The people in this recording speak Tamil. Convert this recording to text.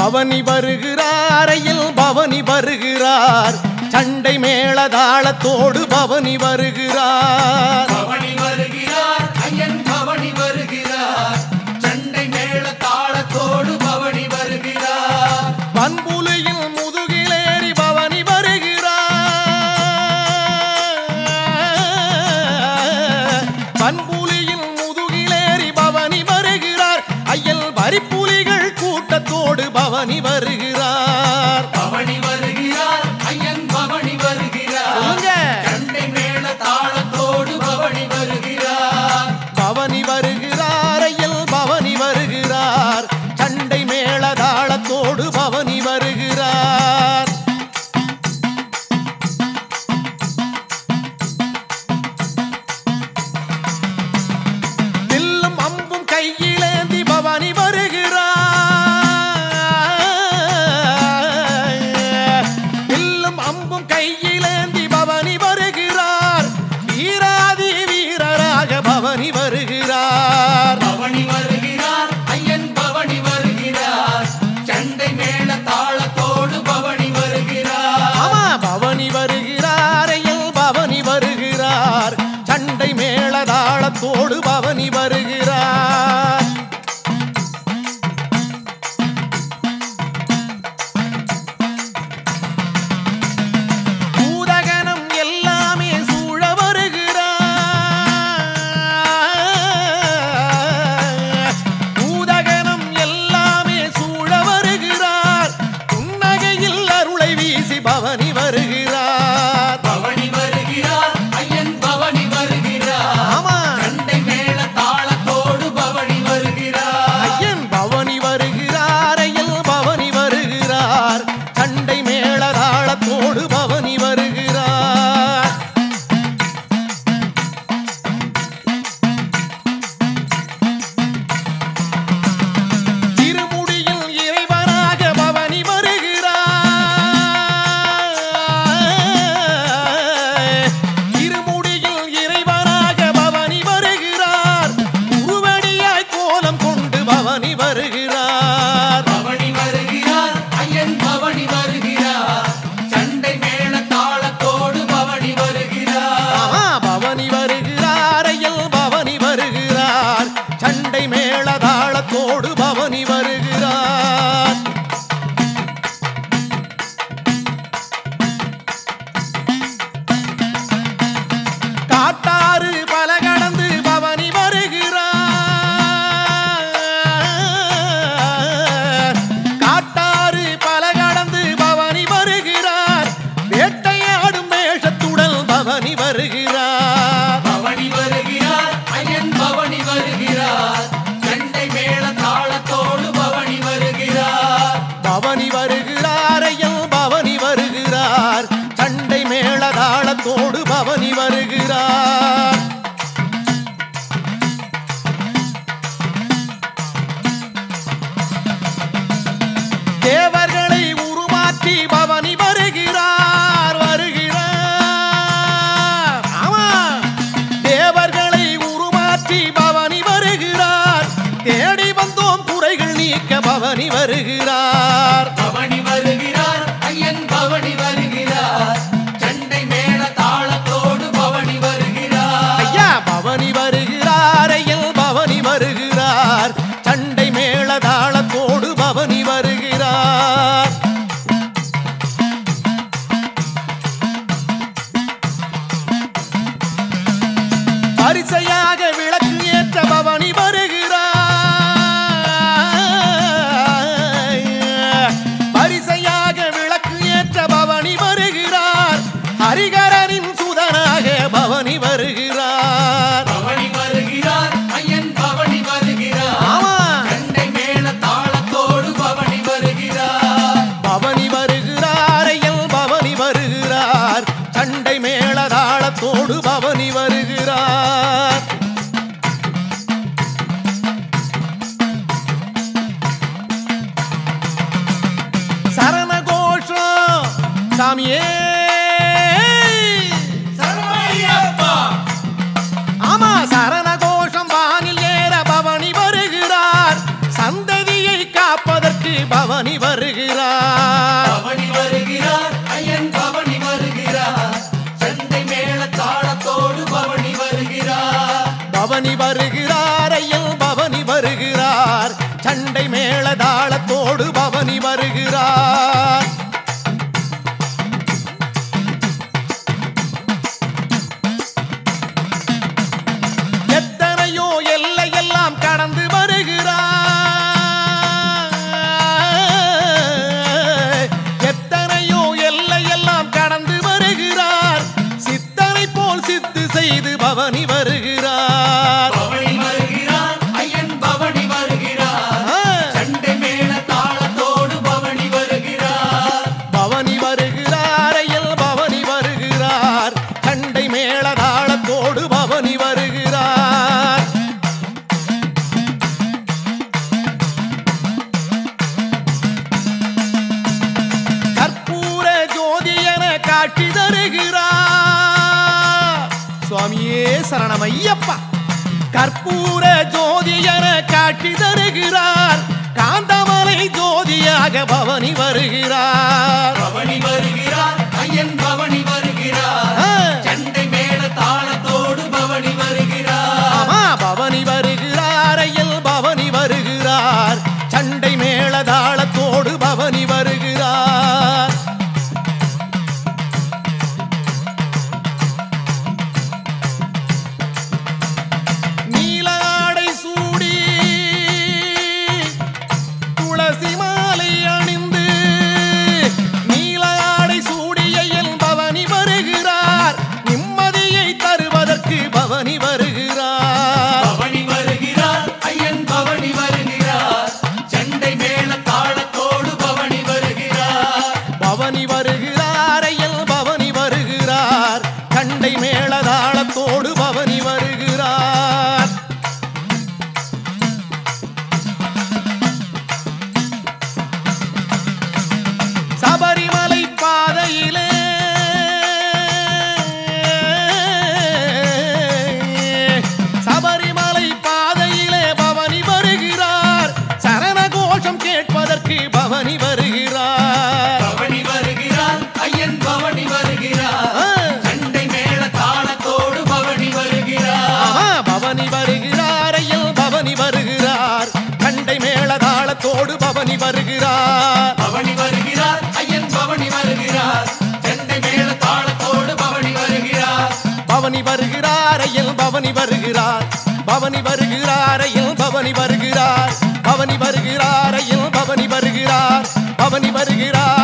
பவனி வருகிறார் ஐயல் பவனி வருகிறார் சண்டை மேளதாளத்தோடு பவனி வருகிறார் பவனி வருகிறார் ஐயன் பவனி வருகிறார் சண்டை மேள தாளத்தோடு பவனி வருகிறார் பண்புலியில் முதுகிலேறி பவனி வருகிறார் பண்புலியில் முதுகிலேறி பவனி வருகிறார் ஐயல் வரிப்புலிகள் கூட்டத்தோடு பவனி வருகிறார் பவனி வருகிறார் ஐயன் பவனி வருகிறார் சொல்லுங்க. சண்டை மேள தாளத்தோடு பவனி வருகிறார் பவனி வருகிறார் ஐயல் பவனி வருகிறார் சண்டை மேளதாளத்தோடு பவனி வருகிறார் வில்லும் அம்பும் கையிலேந்தி பவனி வருகிறார் வில்லும் அம்பும் கையிலேந்தி பவனி வருகிறார் வீராதி வீரராக பவனி வருகிறார் பவனி வருகிறார் ஐயன் பவனி வருகிறார் சண்டை மேள தாளத்தோடு பவனி வருகிறார் ஆமா பவனி வருகிறார் ஐயல் பவனி வருகிறார் சண்டை மேளதாளத்தோடு பவனி வருகிறார் பூதகணம் எல்லாமே சூழ வருகிறார் பூதகணம் எல்லாமே சூழ வருகிறார் புன்னகையில் அருளை வீசி பவனி வருகிறார் பவனி வருகிறார் ஐயன் பவனி வருகிறார் ஆமா சண்டை மேள தாளத்தோடு பவனி வருகிறார் ஐயன் பவனி வருகிறார் ஐயல் பவனி வருகிறார் சண்டை மேளதாளத்தோடு பவனி வருகிறார் திருமுடியில் இறைவனாக பவனி வருகிறார் திருமுடியில் இறைவனாக பவனி வருகிறார் உருவடியாய் கோலம் கொண்டு பவனி வருகிறார் பவனி வருகிறார் ஐயன் பவனி வருகிறார் சண்டை மேள தாளத்தோடு பவனி வருகிறார் ஆமா பவனி வருகிறார் ஐயல் பவனி வருகிறார் சண்டை மேளதாளத்தோடு பவனி வருகிறார் காட்டாறு பல கடந்து பவனி வருகிறார் காட்டாறு பல கடந்து பவனி வருகிறார் வேட்டையாடும் வேஷத்துடன் பவனி வருகிறார் பவனி வருகிறார் ஐயன் பவனி வருகிறார் சண்டை மேள தாளத்தோடு பவனி வருகிறார் பவனி வருகிறார் ஐயல் பவனி வருகிறார் சண்டை மேளதாளத்தோடு பவனி வருகிறார் தேவர்களை உருமாற்றி பவனி வருகிறார் வருகிறார் ஆமா தேவர்களை உருமாற்றி பவனி வருகிறார் தேடி வந்தோம் குறைகள் நீக்க பவனி வருகிறார் பவனி வருகிறார் ஐயன் பவனி வருகிறார் சண்டை மேள தாளத்தோடு பவனி வருகிறார் ஐயா பவனி வருகிறார் ஐயல் பவனி வருகிறார் சண்டை மேளதாளத்தோடு பவனி வருகிறார் பரிசையாக விளக்கு ஏற்ற பவனி வருகிறார் பரிசையாக விளக்கு ஏற்ற பவனி வருகிறார் ஹரிகரனின் சுதனாக பவனி வருகிறார் பவனி வருகிறார் ஐயன் பவனி வருகிறார் ஆமா சண்டை மேள தாளத்தோடு பவனி வருகிறார் பவனி வருகிறார் ஐயல் பவனி வருகிறார் சண்டை மேளதாளத்தோடு பவனி வருகிறார் சரண கோஷம் சாமியே சரணையப்பா ஆமா சரண கோஷம் வானில் ஏற பவனி வருகிறார் சந்ததியை காப்பதற்கு பவனி பவனி வருகிறார் பவனி வருகிறார் ஐயன் பவனி வருகிறார் சண்டை மேள தாளத்தோடு பவனி வருகிறார் பவனி வருகிறார் ஐயன் பவனி வருகிறார் சண்டை மேள தாளத்தோடு பவனி வருகிறார் எத்தனையோ எல்லையெல்லாம் கடந்து வருகிறார் எத்தனையோ எல்லையெல்லாம் கடந்து வருகிறார் சித்தனை போல் சித்து செய்து பவனி வருகிறார் பவனி வருகிறார் ஐயன் பவனி வருகிறார் ஆ, சண்டை மேள தாளத்தோடு பவனி வருகிறார் பவனி வருகிறார் ஐயல் பவனி வருகிறார் கண்டை மேள தாளத்தோடு பவனி வருகிறார் கற்பூர ஜோதி என காட்சி தருகிறார் சுவாமியே சரணம் ஐயப்பா கற்பூர ஜோதி என காட்சி தருகிறார் காந்தமலை ஜோதியாக பவனி வருகிறார் பவனி வருகிறார் ஐயன் பவனி வருகிறார் ஆ. சண்டை மேள தாளத்தோடு பவனி வருகிறார் ஆமா பவனி வருகிறார் ஐயல் பவனி வருகிறார் சண்டை மேள தாளத்தோடு பவனி வருகிறார் நீலாடை சூடி துளசி மாலை அணிந்து நீலாடை சூடியையில் பவனி வருகிறார் நிம்மதியை தருவதற்கு பவனி வருகிறார் பவனி வருகிறார் ஐயன் பவனி வருகிறார் சண்டை மேள தாளத்தோடு பவனி வருகிறார் பவனி வருகிறார் ஐயல் பவனி வருகிறார் கண்டை மேளதாளத்தோடு பவனி வருகிறார் சபரிமலை பாதையிலே சபரிமலை பாதையிலே பவனி வருகிறார் சரண கோஷம் கேட்பதற்கு பவனி வருகிறார் பவனி வருகிறார் ஐயன் பவனி வருகிறார் ஆ. சண்டை மேள தாளத்தோடு பவனி வருகிறார் ஆமா, பவனி வருகிறார் ஐயல் பவனி வருகிறார் கண்டை மேள தாளத்தோடு பவனி வருகிறார் பவனி வருகிறார் ஐயன் பவனி வருகிறார் சண்டை மேள தாளத்தோடு பவனி வருகிறார் பவனி வருகிறார் ஐயல் பவனி வருகிறார் பவனி வருகிறார் ஐயல் பவனி வருகிறார் பவனி வருகிறார் ஐயல் பவனி வருகிறார் பவனி வருகிறார்